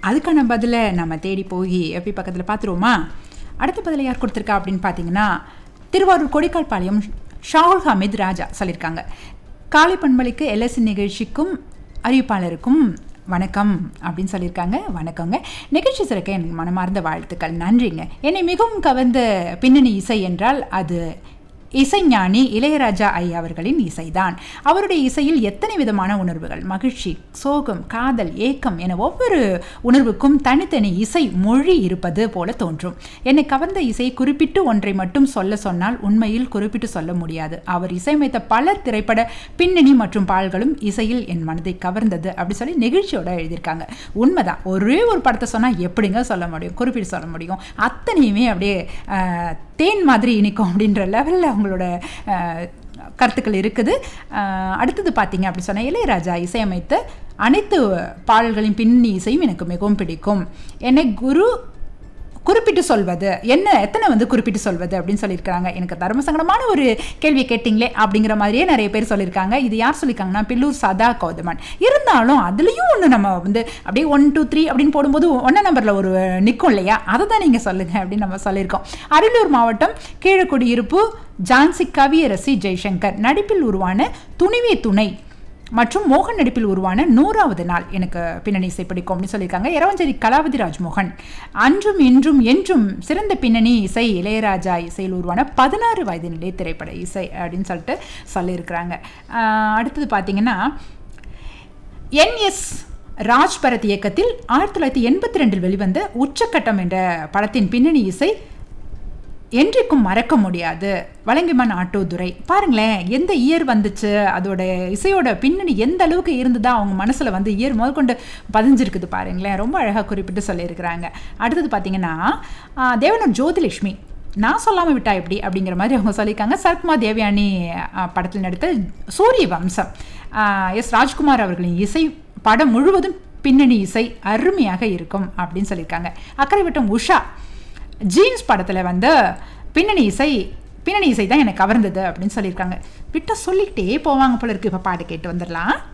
அதுக்கான பதிலை நம்ம தேடி போய் எப்படி பக்கத்தில் பார்த்துருவோமா அடுத்த பதிலை யார் கொடுத்துருக்கா அப்படின்னு பார்த்தீங்கன்னா திருவாரூர் கொடிக்கால்பாளையம் ஷாகுல் ஹமீத் ராஜா சொல்லியிருக்காங்க காலை பண்பலைக்கு எல்எஸ்சி நிகழ்ச்சிக்கும் அறிவிப்பாளருக்கும் வணக்கம் அப்படின்னு சொல்லியிருக்காங்க வணக்கங்க நிகழ்ச்சி சிறக்க என் மனமார்ந்த வாழ்த்துக்கள் நன்றிங்க என்னை மிகவும் கவர்ந்த பின்னணி இசை என்றால் அது இசைஞானி இளையராஜா ஐயா அவர்களின் இசைதான் அவருடைய இசையில் எத்தனை விதமான உணர்வுகள் மகிழ்ச்சி சோகம் காதல் ஏக்கம் என ஒவ்வொரு உணர்வுக்கும் தனித்தனி இசை மொழி இருப்பது போல தோன்றும் என்னை கவர்ந்த இசை குறிப்பிட்டு ஒன்றை மட்டும் சொல்ல சொன்னால் உண்மையில் குறிப்பிட்டு சொல்ல முடியாது அவர் இசையமைத்த பல திரைப்பட பின்னணி மற்றும் பாடல்களும் இசையில் என் மனதை கவர்ந்தது அப்படி சொல்லி நிகழ்ச்சியோட எழுதியிருக்காங்க உண்மைதான் ஒரே ஒரு படத்தை சொன்னால் எப்படிங்க சொல்ல முடியும் குறிப்பிட்டு சொல்ல முடியும் அத்தனையுமே அப்படியே ஆஹ், தேன் மாதிரி இனிக்கும் அப்படின்ற லெவலில் அவங்களோட ஆஹ், கருத்துக்கள் இருக்குது ஆஹ், அடுத்தது பார்த்தீங்க அப்படி சொன்னால் இளையராஜா இசையமைத்த அனைத்து பாடல்களின் பின்னணி இசையும் எனக்கு மிகவும் பிடிக்கும் என்னை குரு குறிப்பிட்டு சொல்வது என்ன எத்தனை வந்து குறிப்பிட்டு சொல்வது அப்படின்னு சொல்லியிருக்காங்க எனக்கு தர்மசங்கடமான ஒரு கேள்வி கேட்டிங்களே அப்படிங்கிற மாதிரியே நிறைய பேர் சொல்லியிருக்காங்க இது யார் சொல்லியிருக்காங்கன்னா பில்லூர் சதா கௌதமன் இருந்தாலும் அதுலேயும் ஒன்று நம்ம வந்து அப்படியே ஒன் டூ த்ரீ அப்படின்னு போடும்போது ஒன்றாம் நம்பரில் ஒரு நிற்கும் இல்லையா அதை தான் நீங்கள் சொல்லுங்கள் அப்படின்னு நம்ம சொல்லியிருக்கோம் அரியலூர் மாவட்டம் கீழக்குடியிருப்பு ஜான்சி கவியரசி ஜெய்சங்கர் நடிப்பில் உருவான துணிவே துணை மற்றும் மோகன் நடிப்பில் உருவான நூறாவது நாள் எனக்கு பின்னணி இசை பிடிக்கும் அப்படின்னு சொல்லியிருக்காங்க இரவஞ்சேரி கலாவதி ராஜ்மோகன் அன்றும் இன்றும் என்றும் சிறந்த பின்னணி இசை இளையராஜா இசையில் உருவான பதினாறு வயது நிலை திரைப்பட இசை அப்படின்னு சொல்லிட்டு சொல்லியிருக்கிறாங்க ஆஹ் அடுத்தது பார்த்தீங்கன்னா என்எஸ் ராஜ் பரத் இயக்கத்தில் ஆயிரத்தி தொள்ளாயிரத்தி எண்பத்தி ரெண்டில் வெளிவந்த உச்சக்கட்டம் என்ற படத்தின் பின்னணி இசை என்றைக்கும் மறக்க முடியாது வலங்கிமான் ஆட்டோதுரை பாருங்களேன் எந்த இயர் வந்துச்சு அதோட இசையோட பின்னணி எந்த அளவுக்கு இருந்ததா அவங்க மனசில் வந்து இயர் முதற்கொண்டு பதிஞ்சிருக்குது பாருங்களேன் ரொம்ப அழகாக குறிப்பிட்டு சொல்லியிருக்கிறாங்க அடுத்தது பார்த்தீங்கன்னா ஆஹ், தேவனூர் ஜோதிலட்சுமி நான் சொல்லாமல் விட்டா எப்படி அப்படிங்கிற மாதிரி அவங்க சொல்லியிருக்காங்க சர்க்குமா தேவயானி ஆஹ், படத்தில் நடித்த சூரிய வம்சம் ஆஹ், எஸ் ராஜ்குமார் அவர்களின் இசை படம் முழுவதும் பின்னணி இசை அருமையாக இருக்கும் அப்படின்னு சொல்லியிருக்காங்க அக்கரைவட்டம் உஷா ஜீன்ஸ் படத்தில் வந்து பின்னணி இசை பின்னணி இசை தான் எனக்கு கவர்ந்தது அப்படின்னு சொல்லியிருக்காங்க விட்ட சொல்லிக்கிட்டே போவாங்க போல இருக்கு இப்போ பாட்டு கேட்டு வந்துடலாம்